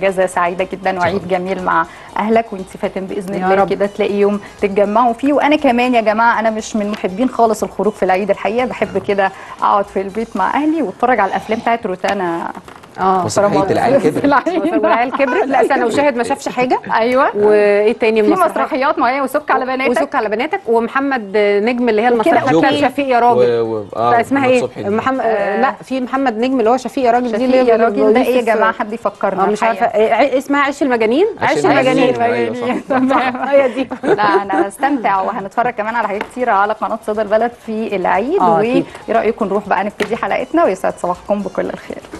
اجازه سعيده جدا وعيد جميل مع اهلك وانت فاتن باذن يا الله رب. كده تلاقي يوم تتجمعوا فيه وانا كمان يا جماعه انا مش من محبين خالص الخروج في العيد الحقيقه بحب كده اقعد في البيت مع اهلي واتفرج على الافلام بتاعت روتانا اه مسرحيه العيال في كبرت العيد. والعيال كبرت لا استنى وشاهد ما شافش حاجه ايوه وايه تاني في مسرحيات؟ مسرحيات معينه وسك على بناتك وسك على بناتك ومحمد نجم اللي هي المسرحيه جوكر. بتاعت شفيق يا راجل و... و... بقى اسمها محمد ايه صبحي دي. محمد آه. لا في محمد نجم اللي هو شفيق يا راجل دي اللي شفيق هي يا راجل ده ايه يا بوليس- جماعه حد يفكرنا اه مش عارفه الحقيقة. إيه، ع- اسمها عيش المجانين عيش عيش المجانين المجانين. أيوة صح. تمام هي دي لا انا استمتع وهنتفرج كمان على حاجات كتيره على قناه صدى البلد في العيد آه، وايه أكيد. رايكم نروح بقى نبتدي حلقتنا ويسعد صباحكم بكل الخير